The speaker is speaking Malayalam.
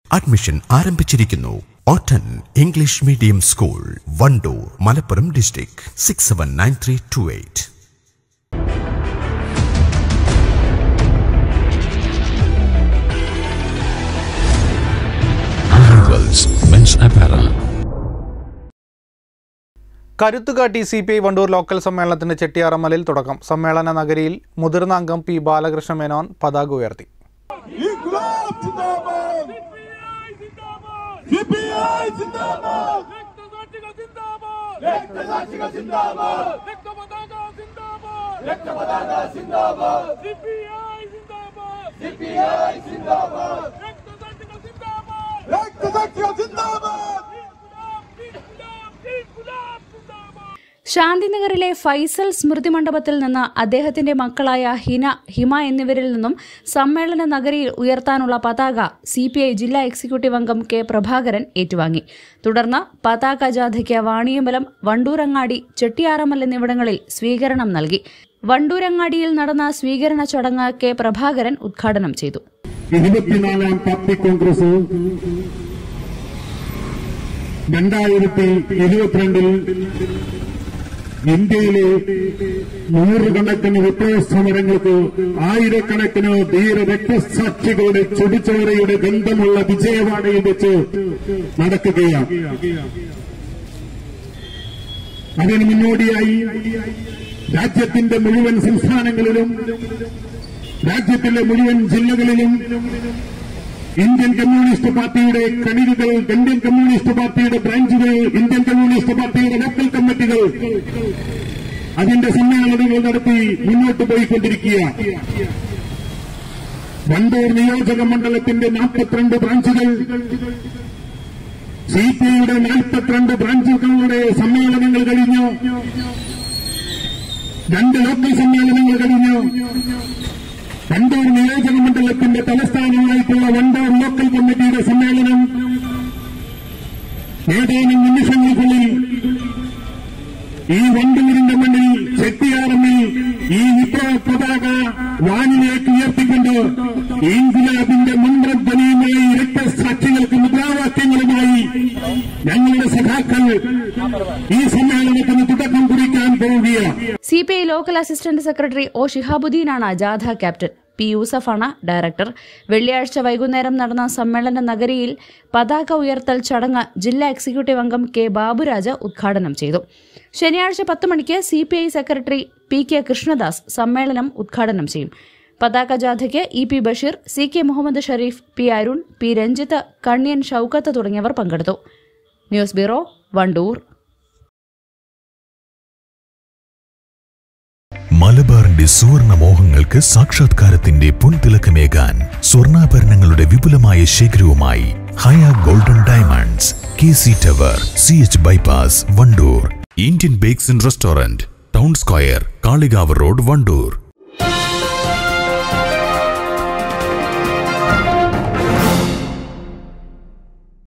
അഡ്മിഷൻ ആരംഭിച്ചിരിക്കുന്നു ഓട്ടൻ English medium school Wandoor Malappuram district six seven nine three two eight Arrivals Men's Apparel. കരുത്തുകാട്ടി C P I Wandoor local സമ്മേളനത്തിന് ചെട്ടിയാറമ്മലിൽ തുടക്കം സമ്മേളന നഗരിയിൽ മുതിർന്ന അംഗം പി ബാലകൃഷ്ണ മേനോൻ പതാക ഉയർത്തി İnkılap zindabad! CPI zindabad! Lekte Zaçiga zindabad! Lekte Badaga zindabad! CPI zindabad! CPI zindabad! Lekte Zaçiga zindabad! ശാന്തിനഗറിലെ Faisal സ്മൃതി മണ്ഡപത്തിൽ നിന്ന് അദ്ദേഹത്തിന്റെ മക്കളായ ഹിന ഹിമ എന്നിവരിൽ നിന്നും സമ്മേളന നഗരിയിൽ ഉയർത്താനുള്ള പതാക സി പി ഐ ജില്ലാ എക്സിക്യൂട്ടീവ് അംഗം കെ പ്രഭാകരൻ ഏറ്റുവാങ്ങി തുടർന്ന് പതാക ജാഥയ്ക്ക് വാണിയമ്പലം വണ്ടൂരങ്ങാടി ചെട്ടിയാറമ്മൽ എന്നിവിടങ്ങളിൽ സ്വീകരണം നൽകി വണ്ടൂരങ്ങാടിയിൽ നടന്ന സ്വീകരണ ചടങ്ങ് കെ പ്രഭാകരൻ ഉദ്ഘാടനം ചെയ്തു ഇരുപത്തിനാലാം പാർട്ടി കോൺഗ്രസ് രണ്ടായിരത്തി ഇരുപത്തിരണ്ടിൽ ഇന്ത്യയിലെ നൂറുകണക്കിന് വിപ്ലവ സമരങ്ങൾക്ക് ആയിരക്കണക്കിന് ധീര രക്തസാക്ഷികളുടെ ചുടിച്ചോരയുടെ ഗന്ധമുള്ള വിജയവാടയിൽ വെച്ച് നടക്കുകയാണ് അതിന് മുന്നോടിയായി രാജ്യത്തിന്റെ മുഴുവൻ സംസ്ഥാനങ്ങളിലും രാജ്യത്തിലെ മുഴുവൻ ജില്ലകളിലും ഇന്ത്യൻ കമ്മ്യൂണിസ്റ്റ് പാർട്ടിയുടെ കണികകൾ ഇന്ത്യൻ കമ്മ്യൂണിസ്റ്റ് പാർട്ടിയുടെ ബ്രാഞ്ചുകൾ ഇന്ത്യൻ കമ്മ്യൂണിസ്റ്റ് പാർട്ടിയുടെ ലോക്കൽ കമ്മിറ്റികൾ അതിന്റെ സമ്മേളനങ്ങൾ നടത്തി മുന്നോട്ട് പോയിക്കൊണ്ടിരിക്കുക വണ്ടൂർ നിയോജക മണ്ഡലത്തിന്റെ നാൽപ്പത്തിരണ്ട് ബ്രാഞ്ചുകൾ സി പി ഐയുടെ നാൽപ്പത്തിരണ്ട് ബ്രാഞ്ചുകളുടെ സമ്മേളനങ്ങൾ കഴിഞ്ഞു രണ്ട് ലോക്കൽ സമ്മേളനങ്ങൾ കഴിഞ്ഞു വണ്ടൂർ നിയോജക മണ്ഡലത്തിന്റെ തലസ്ഥാനമായിട്ടുള്ള വണ്ടൂർ ലോക്കൽ കമ്മിറ്റിയുടെ സമ്മേളനം ഏതാനും നിമിഷങ്ങൾക്കുള്ളിൽ ഈ വണ്ടൂരിന്റെ മണ്ണിൽ ചെട്ടിയാറമ്മിൽ ഈ വിപ്ലവ പതാക വാനിലേക്ക് ഉയർത്തിക്കൊണ്ട് ഇൻകുലാബിന്റെ മന്ത്രധ്വനിയുമായി രക്തസാക്ഷികൾക്ക് മുദ്രാവാക്യങ്ങളുമായി ഞങ്ങളുടെ സഖാക്കൾ ഈ സമ്മേളനത്തിന് തുടക്കം കുറിക്കാൻ പോവുകയാണ് C P I local assistant secretary O ഷിഹാബുദ്ദീനാണ് ജാഥ ക്യാപ്റ്റൻ പി യൂസഫാണ് ഡയറക്ടർ വെള്ളിയാഴ്ച വൈകുന്നേരം നടന്ന സമ്മേളന നഗരിയിൽ പതാക ഉയർത്തൽ ചടങ്ങ് ജില്ലാ എക്സിക്യൂട്ടീവ് അംഗം കെ ബാബുരാജ് ഉദ്ഘാടനം ചെയ്തു ശനിയാഴ്ച പത്ത് മണിക്ക് C P I secretary P K Krishnadas സമ്മേളനം ഉദ്ഘാടനം ചെയ്യും പതാക ജാഥയ്ക്ക് E P Basheer C K Muhammad Sharif P Arun P Ranjith Kanniyan Shoukath തുടങ്ങിയവർ പങ്കെടുത്തു ന്യൂസ് ബ്യൂറോ വണ്ടൂർ മലബാറിന്റെ സുവർണ മോഹങ്ങൾക്ക് സാക്ഷാത്കാരത്തിന്റെ പൊൻതിളക്കമേകാൻ സ്വർണ്ണാഭരണങ്ങളുടെ വിപുലമായ ശേഖരവുമായി Haya golden diamonds K C tower C H bypass Wandoor Indian bakes and restaurant town square Kalikavu road Wandoor